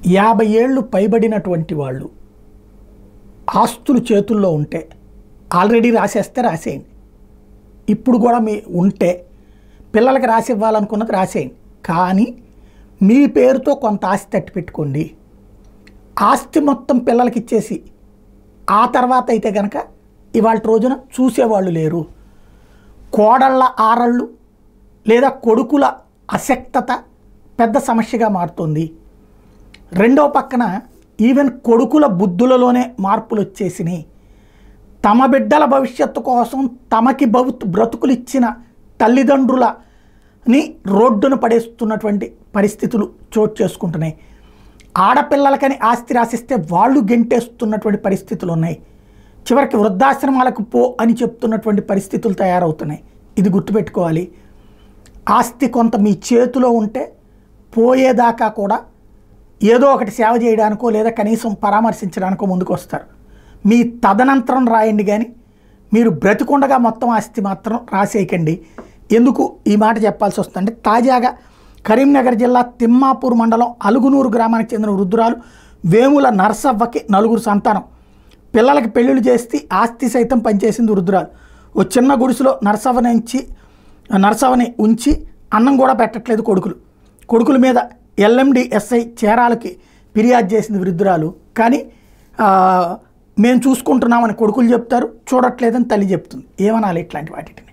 యాభై ఏళ్ళు పైబడినటువంటి వాళ్ళు ఆస్తులు చేతుల్లో ఉంటే ఆల్రెడీ రాసేస్తే రాసేయండి ఇప్పుడు కూడా మీ ఉంటే పిల్లలకి రాసి ఇవ్వాలనుకున్నది రాసేయండి కానీ మీ పేరుతో కొంత ఆస్తి తట్టి పెట్టుకోండి ఆస్తి మొత్తం పిల్లలకి ఇచ్చేసి ఆ తర్వాత అయితే కనుక ఇవాళ రోజున చూసేవాళ్ళు లేరు కోడళ్ళ ఆరళ్ళు లేదా కొడుకుల అశక్తత పెద్ద సమస్యగా మారుతుంది రెండో పక్కన ఈవెన్ కొడుకుల బుద్ధులలోనే మార్పులు వచ్చేసినాయి తమ బిడ్డల భవిష్యత్తు కోసం తమకి భవి బ్రతుకులు ఇచ్చిన తల్లిదండ్రులని రోడ్డున పడేస్తున్నటువంటి పరిస్థితులు చోటు చేసుకుంటున్నాయి ఆడపిల్లలకని ఆస్తి రాసిస్తే వాళ్ళు గెంటేస్తున్నటువంటి పరిస్థితులు ఉన్నాయి చివరికి వృద్ధాశ్రమాలకు పో అని చెప్తున్నటువంటి పరిస్థితులు తయారవుతున్నాయి ఇది గుర్తుపెట్టుకోవాలి ఆస్తి కొంత మీ చేతిలో ఉంటే పోయేదాకా కూడా ఏదో ఒకటి సేవ చేయడానికో లేదా కనీసం పరామర్శించడానికో ముందుకు వస్తారు మీ తదనంతరం రాయండి కానీ మీరు బ్రతికుండగా మొత్తం ఆస్తి మాత్రం రాసేయకండి ఎందుకు ఈ మాట చెప్పాల్సి వస్తుందంటే తాజాగా కరీంనగర్ జిల్లా తిమ్మాపూర్ మండలం అలుగునూరు గ్రామానికి చెందిన వృద్ధురాలు వేముల నర్సవ్వకి నలుగురు సంతానం పిల్లలకి పెళ్ళిళ్ళు చేసి ఆస్తి సైతం పనిచేసింది వృద్ధురాలు ఓ చిన్న గుడిసెలో నర్సవ్వ నుంచి నర్సవ్వని ఉంచి అన్నం కూడా పెట్టట్లేదు కొడుకులు కొడుకుల మీద ఎల్ఎండి ఎస్ఐ చేరాలకి ఫిర్యాదు చేసింది వృద్ధురాలు కానీ ఆ, మేము చూసుకుంటున్నామని కొడుకులు చెప్తారు చూడట్లేదని తల్లి చెప్తుంది ఏమనాలి ఇట్లాంటి వాటిని